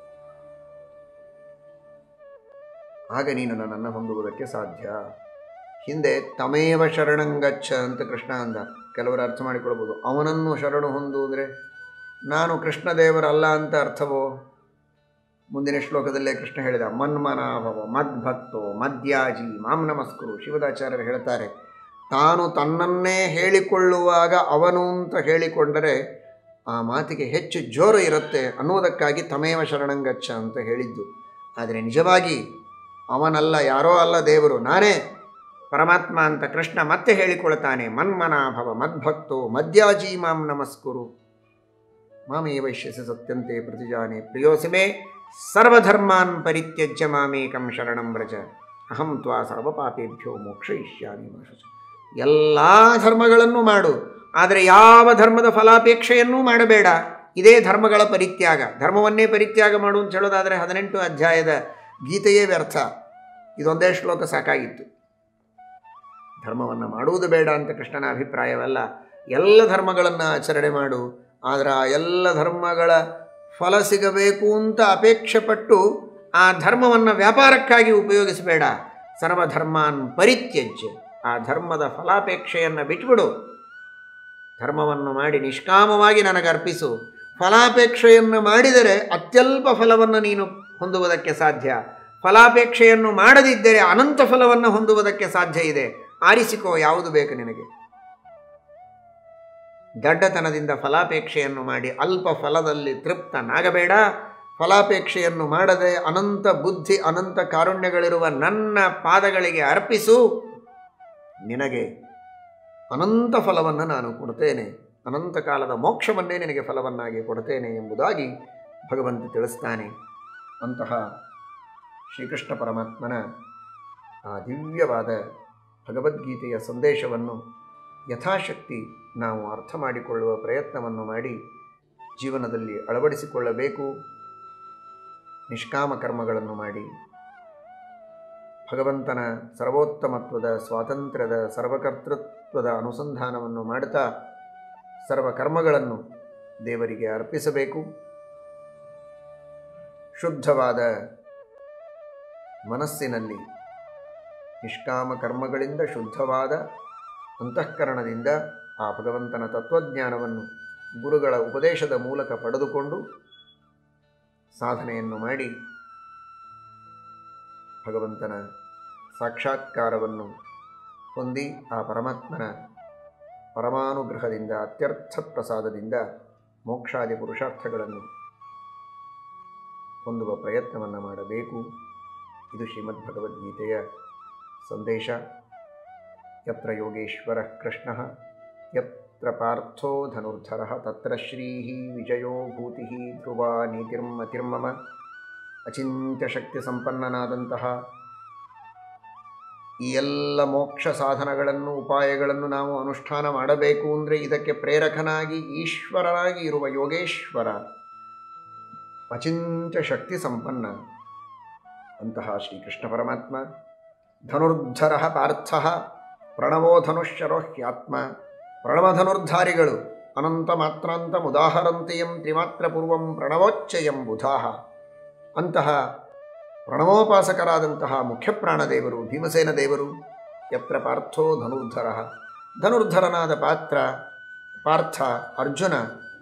ಆಗ ನೀನು ನನ್ನನ್ನು ಹೊಂದುವುದಕ್ಕೆ ಸಾಧ್ಯ ಹಿಂದೆ ತಮೇವ ಶರಣಂಗಚ್ಚ ಅಂತ ಕೃಷ್ಣ ಅಂದ ಕೆಲವರು ಅರ್ಥ ಮಾಡಿಕೊಳ್ಬೋದು ಅವನನ್ನು ಶರಣು ಹೊಂದುವುದರೆ ನಾನು ಕೃಷ್ಣದೇವರಲ್ಲ ಅಂತ ಅರ್ಥವೋ ಮುಂದಿನ ಶ್ಲೋಕದಲ್ಲೇ ಕೃಷ್ಣ ಹೇಳಿದ ಮನ್ಮನಾಭವ ಮದ್ಭಕ್ತೋ ಮದ್ಯಾಜಿ ಮಾಂ ನಮಸ್ಕರು ಶಿವದಾಚಾರ್ಯರು ಹೇಳ್ತಾರೆ ತಾನು ತನ್ನನ್ನೇ ಹೇಳಿಕೊಳ್ಳುವಾಗ ಅವನು ಅಂತ ಹೇಳಿಕೊಂಡರೆ ಆ ಮಾತಿಗೆ ಹೆಚ್ಚು ಜೋರು ಇರುತ್ತೆ ಅನ್ನುವುದಕ್ಕಾಗಿ ತಮೇವ ಶರಣಂಗಚ್ಚ ಅಂತ ಹೇಳಿದ್ದು ಆದರೆ ನಿಜವಾಗಿ ಅವನಲ್ಲ ಯಾರೋ ಅಲ್ಲ ದೇವರು ನಾನೇ ಪರಮಾತ್ಮ ಅಂತ ಕೃಷ್ಣ ಮತ್ತೆ ಹೇಳಿಕೊಳ್ತಾನೆ ಮನ್ಮನಾಭವ ಮದ್ಭಕ್ತೋ ಮದ್ಯಾಜಿ ಮಾಂ ನಮಸ್ಕುರು ಮಾಮೇ ವೈಶ್ಯಸಿ ಸತ್ಯಂತೆ ಪ್ರತಿಜಾನೆ ಪ್ರಿಯೋಸಿಮೆ ಸರ್ವಧರ್ಮಾನ್ ಪರಿತ್ಯಜ್ಯ ಮಾಮೇಕಂ ಶರಣಂ ವ್ರಜ ಅಹಂ ತ್ವಾ ಸರ್ವಪಾಪೇಭ್ಯೋ ಮೋಕ್ಷಯಿಷ್ಯಾಮಿ ಮಾಶುಚ ಎಲ್ಲ ಧರ್ಮಗಳನ್ನು ಮಾಡು ಆದರೆ ಯಾವ ಧರ್ಮದ ಫಲಾಪೇಕ್ಷೆಯನ್ನೂ ಮಾಡಬೇಡ ಇದೇ ಧರ್ಮಗಳ ಪರಿತ್ಯಾಗ ಧರ್ಮವನ್ನೇ ಪರಿತ್ಯಾಗ ಮಾಡು ಅಂತ ಹೇಳೋದಾದರೆ ಹದಿನೆಂಟು ಅಧ್ಯಾಯದ ಗೀತೆಯೇ ವ್ಯರ್ಥ ಇದೊಂದೇ ಶ್ಲೋಕ ಸಾಕಾಗಿತ್ತು ಧರ್ಮವನ್ನು ಮಾಡುವುದು ಬೇಡ ಅಂತ ಕೃಷ್ಣನ ಅಭಿಪ್ರಾಯವಲ್ಲ ಎಲ್ಲ ಧರ್ಮಗಳನ್ನು ಆಚರಣೆ ಮಾಡು ಆದರೆ ಆ ಎಲ್ಲ ಧರ್ಮಗಳ ಫಲ ಸಿಗಬೇಕು ಅಂತ ಅಪೇಕ್ಷೆ ಪಟ್ಟು ಆ ಧರ್ಮವನ್ನು ವ್ಯಾಪಾರಕ್ಕಾಗಿ ಉಪಯೋಗಿಸಬೇಡ ಸರ್ವಧರ್ಮಾನ್ ಪರಿತ್ಯಜ್ಯ ಆ ಧರ್ಮದ ಫಲಾಪೇಕ್ಷೆಯನ್ನು ಬಿಟ್ಬಿಡು ಧರ್ಮವನ್ನು ಮಾಡಿ ನಿಷ್ಕಾಮವಾಗಿ ನನಗೆ ಅರ್ಪಿಸು ಫಲಾಪೇಕ್ಷೆಯನ್ನು ಮಾಡಿದರೆ ಅತ್ಯಲ್ಪ ಫಲವನ್ನು ನೀನು ಹೊಂದುವುದಕ್ಕೆ ಸಾಧ್ಯ ಫಲಾಪೇಕ್ಷೆಯನ್ನು ಮಾಡದಿದ್ದರೆ ಅನಂತ ಫಲವನ್ನು ಹೊಂದುವುದಕ್ಕೆ ಸಾಧ್ಯ ಇದೆ ಆರಿಸಿಕೋ ಯಾವುದು ಬೇಕು ನಿನಗೆ ದಡ್ಡತನದಿಂದ ಫಲಾಪೇಕ್ಷೆಯನ್ನು ಮಾಡಿ ಅಲ್ಪ ಫಲದಲ್ಲಿ ತೃಪ್ತನಾಗಬೇಡ ಫಲಾಪೇಕ್ಷೆಯನ್ನು ಮಾಡದೆ ಅನಂತ ಬುದ್ಧಿ ಅನಂತ ಕಾರುಣ್ಯಗಳಿರುವ ನನ್ನ ಪಾದಗಳಿಗೆ ಅರ್ಪಿಸು ನಿನಗೆ ಅನಂತ ಫಲವನ್ನು ನಾನು ಕೊಡ್ತೇನೆ ಅನಂತ ಕಾಲದ ಮೋಕ್ಷವನ್ನೇ ನಿನಗೆ ಫಲವನ್ನಾಗಿ ಕೊಡ್ತೇನೆ ಎಂಬುದಾಗಿ ಭಗವಂತ ತಿಳಿಸ್ತಾನೆ ಅಂತಹ ಶ್ರೀಕೃಷ್ಣ ಪರಮಾತ್ಮನ ಆ ದಿವ್ಯವಾದ ಭಗವದ್ಗೀತೆಯ ಸಂದೇಶವನ್ನು ಯಥಾಶಕ್ತಿ ನಾವು ಅರ್ಥ ಮಾಡಿಕೊಳ್ಳುವ ಪ್ರಯತ್ನವನ್ನು ಮಾಡಿ ಜೀವನದಲ್ಲಿ ಅಳವಡಿಸಿಕೊಳ್ಳಬೇಕು ನಿಷ್ಕಾಮ ಕರ್ಮಗಳನ್ನು ಮಾಡಿ ಭಗವಂತನ ಸರ್ವೋತ್ತಮತ್ವದ ಸ್ವಾತಂತ್ರ್ಯದ ಸರ್ವಕರ್ತೃತ್ವದ ಅನುಸಂಧಾನವನ್ನು ಮಾಡುತ್ತಾ ಸರ್ವ ಕರ್ಮಗಳನ್ನು ದೇವರಿಗೆ ಅರ್ಪಿಸಬೇಕು ಶುದ್ಧವಾದ ಮನಸ್ಸಿನಲ್ಲಿ ನಿಷ್ಕಾಮ ಕರ್ಮಗಳಿಂದ ಶುದ್ಧವಾದ ಅಂತಃಕರಣದಿಂದ ಆ ಭಗವಂತನ ತತ್ವಜ್ಞಾನವನ್ನು ಗುರುಗಳ ಉಪದೇಶದ ಮೂಲಕ ಪಡೆದುಕೊಂಡು ಸಾಧನೆಯನ್ನು ಮಾಡಿ ಭಗವಂತನ ಸಾಕ್ಷಾತ್ಕಾರವನ್ನು ಹೊಂದಿ ಆ ಪರಮಾತ್ಮನ ಪರಮಾನುಗ್ರಹದಿಂದ ಅತ್ಯರ್ಥ ಪ್ರಸಾದದಿಂದ ಮೋಕ್ಷಾದಿ ಪುರುಷಾರ್ಥಗಳನ್ನು ಹೊಂದುವ ಪ್ರಯತ್ನವನ್ನು ಮಾಡಬೇಕು ಇದು ಶ್ರೀಮದ್ ಭಗವದ್ಗೀತೆಯ ಸಂದೇಶ ಯತ್ರ ಯೋಗೇಶ್ವರ ಕೃಷ್ಣ ಯತ್ರ ಪಾರ್ಥೋ ಧನುರ್ಧರ ತತ್ರ ಶ್ರೀ ವಿಜಯೋ ಭೂತಿ ಧ್ರುವ ನೀತಿರ್ಮತಿರ್ಮಮ ಅಚಿಂತ್ಯ ಶಕ್ತಿ ಸಂಪನ್ನನಾದಂತಹ ಈ ಎಲ್ಲ ಮೋಕ್ಷ ಸಾಧನಗಳನ್ನು ಉಪಾಯಗಳನ್ನು ನಾವು ಅನುಷ್ಠಾನ ಮಾಡಬೇಕು ಅಂದರೆ ಇದಕ್ಕೆ ಪ್ರೇರಕನಾಗಿ ಈಶ್ವರನಾಗಿ ಇರುವ ಯೋಗೇಶ್ವರ ಅಚಿಂತ್ಯ ಶಕ್ತಿ ಸಂಪನ್ನ ಅಂತಹ ಶ್ರೀಕೃಷ್ಣ ಪರಮಾತ್ಮ ಧನುರ್ಧರ ಪಾರ್ಥ ಪ್ರಣವೋ ಧನುಶ್ಚರೋ ಹ್ಯಾತ್ಮ ಪ್ರಣವಧನುರ್ಧಾರಿಗಳು ಅನಂತ ಮಾತ್ರಾಂತ ಮುದಾಹರಂತೆಯಂ ತ್ರಿಮಾತ್ರ ಪೂರ್ವಂ ಪ್ರಣವೋಚ್ಚಯಂ ಬುಧಾಹ ಅಂತಹ ಪ್ರಣವೋಪಾಸಕರಾದಂತಹ ಮುಖ್ಯ ಪ್ರಾಣದೇವರು ಭೀಮಸೇನ ದೇವರು ಯತ್ರ ಪಾರ್ಥೋ ಧನುರ್ಧರ ಧನುರ್ಧರನಾದ ಪಾತ್ರ ಪಾರ್ಥ ಅರ್ಜುನ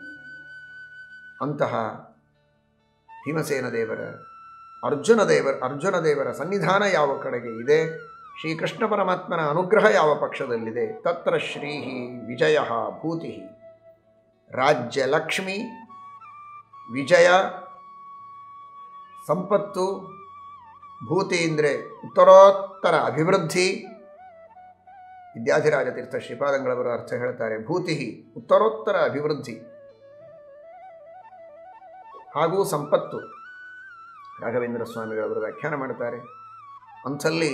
ಅಂತಹ ಭೀಮಸೇನ ದೇವರ ಅರ್ಜುನ ದೇವರ ಅರ್ಜುನ ದೇವರ ಸನ್ನಿಧಾನ ಯಾವ ಕಡೆಗೆ ಇದೆ ಶ್ರೀಕೃಷ್ಣ ಪರಮಾತ್ಮನ ಅನುಗ್ರಹ ಯಾವ ಪಕ್ಷದಲ್ಲಿದೆ ತತ್ರ ಶ್ರೀ ವಿಜಯ ಭೂತಿ ರಾಜ್ಯ ಲಕ್ಷ್ಮಿ ವಿಜಯ ಸಂಪತ್ತು ಭೂತಿ ಅಂದರೆ ಉತ್ತರೋತ್ತರ ಅಭಿವೃದ್ಧಿ ವಿದ್ಯಾಧಿರಾಜ ತೀರ್ಥ ಶ್ರೀಪಾದಂಗಳವರು ಅರ್ಥ ಹೇಳ್ತಾರೆ ಭೂತಿ ಉತ್ತರೋತ್ತರ ಅಭಿವೃದ್ಧಿ ಹಾಗೂ ಸಂಪತ್ತು ರಾಘವೇಂದ್ರ ಸ್ವಾಮಿಗಳವರು ವ್ಯಾಖ್ಯಾನ ಮಾಡ್ತಾರೆ ಅಂಥಲ್ಲಿ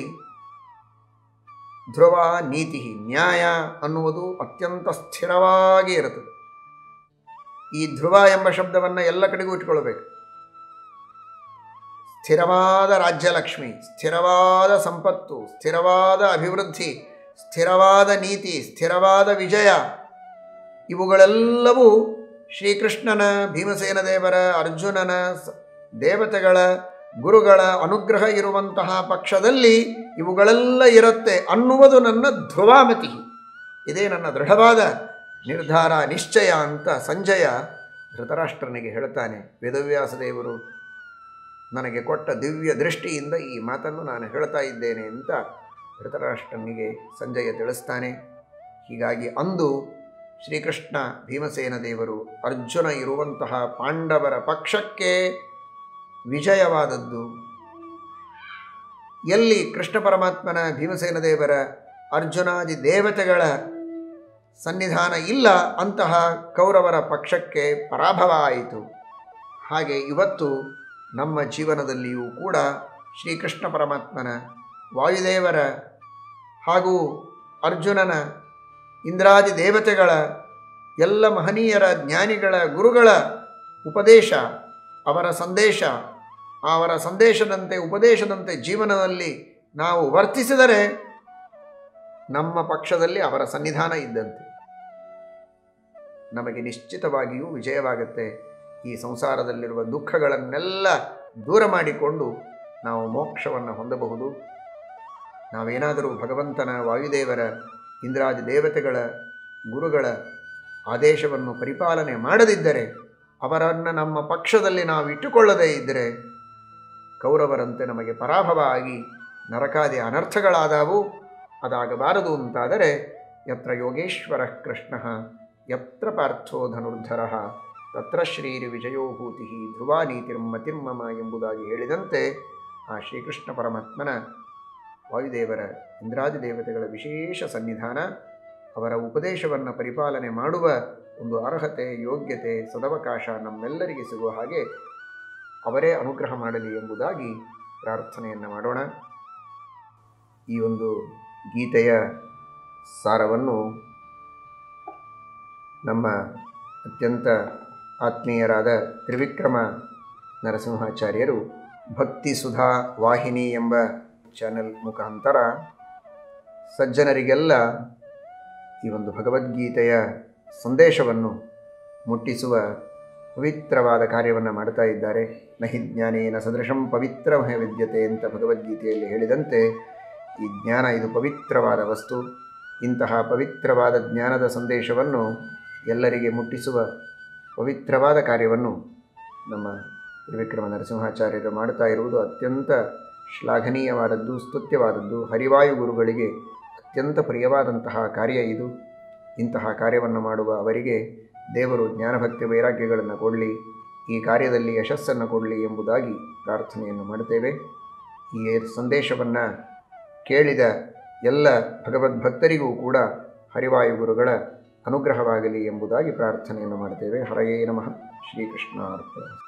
ಧ್ರುವ ನೀತಿ ನ್ಯಾಯ ಅನ್ನುವುದು ಅತ್ಯಂತ ಸ್ಥಿರವಾಗಿ ಇರುತ್ತದೆ ಈ ಧ್ರುವ ಎಂಬ ಶಬ್ದವನ್ನು ಎಲ್ಲ ಕಡೆಗೂ ಇಟ್ಕೊಳ್ಬೇಕು ಸ್ಥಿರವಾದ ರಾಜ್ಯಲಕ್ಷ್ಮಿ ಸ್ಥಿರವಾದ ಸಂಪತ್ತು ಸ್ಥಿರವಾದ ಅಭಿವೃದ್ಧಿ ಸ್ಥಿರವಾದ ನೀತಿ ಸ್ಥಿರವಾದ ವಿಜಯ ಇವುಗಳೆಲ್ಲವೂ ಶ್ರೀಕೃಷ್ಣನ ಭೀಮಸೇನ ದೇವರ ಅರ್ಜುನನ ಸ- ದೇವತೆಗಳ ಗುರುಗಳ ಅನುಗ್ರಹ ಇರುವಂತಹ ಪಕ್ಷದಲ್ಲಿ ಇವುಗಳೆಲ್ಲ ಇರುತ್ತೆ ಅನ್ನುವುದು ನನ್ನ ಧ್ರುವಾಮತಿ ಇದೇ ನನ್ನ ದೃಢವಾದ ನಿರ್ಧಾರ ನಿಶ್ಚಯ ಅಂತ ಸಂಜಯ ಧೃತರಾಷ್ಟ್ರನಿಗೆ ಹೇಳ್ತಾನೆ ವೇದವ್ಯಾಸ ದೇವರು ನನಗೆ ಕೊಟ್ಟ ದಿವ್ಯ ದೃಷ್ಟಿಯಿಂದ ಈ ಮಾತನ್ನು ನಾನು ಹೇಳ್ತಾ ಇದ್ದೇನೆ ಅಂತ ಧೃತರಾಷ್ಟ್ರನಿಗೆ ಸಂಜಯ ತಿಳಿಸ್ತಾನೆ ಹೀಗಾಗಿ ಅಂದು ಶ್ರೀಕೃಷ್ಣ ಭೀಮಸೇನ ದೇವರು ಅರ್ಜುನ ಇರುವಂತಹ ಪಾಂಡವರ ಪಕ್ಷಕ್ಕೆ ವಿಜಯವಾದದ್ದು ಎಲ್ಲಿ ಕೃಷ್ಣ ಪರಮಾತ್ಮನ ಭೀಮಸೇನ ದೇವರ ಅರ್ಜುನಾದಿ ದೇವತೆಗಳ ಸನ್ನಿಧಾನ ಇಲ್ಲ ಅಂತಹ ಕೌರವರ ಪಕ್ಷಕ್ಕೆ ಪರಾಭವ ಆಯಿತು ಹಾಗೆ ಇವತ್ತು ನಮ್ಮ ಜೀವನದಲ್ಲಿಯೂ ಕೂಡ ಶ್ರೀಕೃಷ್ಣ ಪರಮಾತ್ಮನ ವಾಯುದೇವರ ಹಾಗೂ ಅರ್ಜುನನ ಇಂದ್ರಾದಿ ದೇವತೆಗಳ ಎಲ್ಲ ಮಹನೀಯರ ಜ್ಞಾನಿಗಳ ಗುರುಗಳ ಉಪದೇಶ ಅವರ ಸಂದೇಶ ಅವರ ಸಂದೇಶದಂತೆ ಉಪದೇಶದಂತೆ ಜೀವನದಲ್ಲಿ ನಾವು ವರ್ತಿಸಿದರೆ ನಮ್ಮ ಪಕ್ಷದಲ್ಲಿ ಅವರ ಸನ್ನಿಧಾನ ಇದ್ದಂತೆ ನಮಗೆ ನಿಶ್ಚಿತವಾಗಿಯೂ ವಿಜಯವಾಗುತ್ತೆ ಈ ಸಂಸಾರದಲ್ಲಿರುವ ದುಃಖಗಳನ್ನೆಲ್ಲ ದೂರ ಮಾಡಿಕೊಂಡು ನಾವು ಮೋಕ್ಷವನ್ನು ಹೊಂದಬಹುದು ನಾವೇನಾದರೂ ಭಗವಂತನ ವಾಯುದೇವರ ಇಂದ್ರಾದಿ ದೇವತೆಗಳ ಗುರುಗಳ ಆದೇಶವನ್ನು ಪರಿಪಾಲನೆ ಮಾಡದಿದ್ದರೆ ಅವರನ್ನು ನಮ್ಮ ಪಕ್ಷದಲ್ಲಿ ನಾವು ಇಟ್ಟುಕೊಳ್ಳದೇ ಇದ್ದರೆ ಕೌರವರಂತೆ ನಮಗೆ ಪರಾಭವ ಆಗಿ ನರಕಾದಿ ಅನರ್ಥಗಳಾದವು ಅದಾಗಬಾರದು ಅಂತಾದರೆ ಯತ್ರ ಯೋಗೇಶ್ವರ ಕೃಷ್ಣ ಯತ್ರ ಪಾರ್ಥೋ ಧನುರ್ಧರ ತತ್ರ ಶ್ರೀರಿ ವಿಜಯೋಭೂತಿ ಧ್ರುವ ನೀತಿರ್ಮತಿರ್ಮಮ ಎಂಬುದಾಗಿ ಹೇಳಿದಂತೆ ಆ ಶ್ರೀಕೃಷ್ಣ ಪರಮಾತ್ಮನ ವಾಯುದೇವರ ಇಂದ್ರಾದಿ ದೇವತೆಗಳ ವಿಶೇಷ ಸನ್ನಿಧಾನ ಅವರ ಉಪದೇಶವನ್ನು ಪರಿಪಾಲನೆ ಮಾಡುವ ಒಂದು ಅರ್ಹತೆ ಯೋಗ್ಯತೆ ಸದವಕಾಶ ನಮ್ಮೆಲ್ಲರಿಗೆ ಸಿಗುವ ಹಾಗೆ ಅವರೇ ಅನುಗ್ರಹ ಮಾಡಲಿ ಎಂಬುದಾಗಿ ಪ್ರಾರ್ಥನೆಯನ್ನು ಮಾಡೋಣ ಈ ಒಂದು ಗೀತೆಯ ಸಾರವನ್ನು ನಮ್ಮ ಅತ್ಯಂತ ಆತ್ಮೀಯರಾದ ತ್ರಿವಿಕ್ರಮ ನರಸಿಂಹಾಚಾರ್ಯರು ಭಕ್ತಿ ಸುಧಾ ವಾಹಿನಿ ಎಂಬ ಚಾನೆಲ್ ಮುಖಾಂತರ ಸಜ್ಜನರಿಗೆಲ್ಲ ಈ ಒಂದು ಭಗವದ್ಗೀತೆಯ ಸಂದೇಶವನ್ನು ಮುಟ್ಟಿಸುವ ಪವಿತ್ರವಾದ ಕಾರ್ಯವನ್ನು ಮಾಡ್ತಾ ಇದ್ದಾರೆ ನಹಿ ಜ್ಞಾನೇನ ಸದೃಶಂ ಪವಿತ್ರಮಹ ವಿದ್ಯತೆ ಅಂತ ಭಗವದ್ಗೀತೆಯಲ್ಲಿ ಹೇಳಿದಂತೆ ಈ ಜ್ಞಾನ ಇದು ಪವಿತ್ರವಾದ ವಸ್ತು ಇಂತಹ ಪವಿತ್ರವಾದ ಜ್ಞಾನದ ಸಂದೇಶವನ್ನು ಎಲ್ಲರಿಗೆ ಮುಟ್ಟಿಸುವ ಪವಿತ್ರವಾದ ಕಾರ್ಯವನ್ನು ನಮ್ಮ ತ್ರಿವಿಕ್ರಮ ನರಸಿಂಹಾಚಾರ್ಯರು ಮಾಡ್ತಾ ಇರುವುದು ಅತ್ಯಂತ ಶ್ಲಾಘನೀಯವಾದದ್ದು ಸ್ತುತ್ಯವಾದದ್ದು ಹರಿವಾಯು ಗುರುಗಳಿಗೆ ಅತ್ಯಂತ ಪ್ರಿಯವಾದಂತಹ ಕಾರ್ಯ ಇದು ಇಂತಹ ಕಾರ್ಯವನ್ನು ಮಾಡುವ ಅವರಿಗೆ ದೇವರು ಜ್ಞಾನಭಕ್ತಿ ವೈರಾಗ್ಯಗಳನ್ನು ಕೊಡಲಿ ಈ ಕಾರ್ಯದಲ್ಲಿ ಯಶಸ್ಸನ್ನು ಕೊಡಲಿ ಎಂಬುದಾಗಿ ಪ್ರಾರ್ಥನೆಯನ್ನು ಮಾಡುತ್ತೇವೆ ಈ ಸಂದೇಶವನ್ನು ಕೇಳಿದ ಎಲ್ಲ ಭಗವದ್ಭಕ್ತರಿಗೂ ಕೂಡ ಹರಿವಾಯು ಗುರುಗಳ ಅನುಗ್ರಹವಾಗಲಿ ಎಂಬುದಾಗಿ ಪ್ರಾರ್ಥನೆಯನ್ನು ಮಾಡ್ತೇವೆ ಹರಯೇ ನಮಃ ಶ್ರೀಕೃಷ್ಣ ಅರ್ಪಣ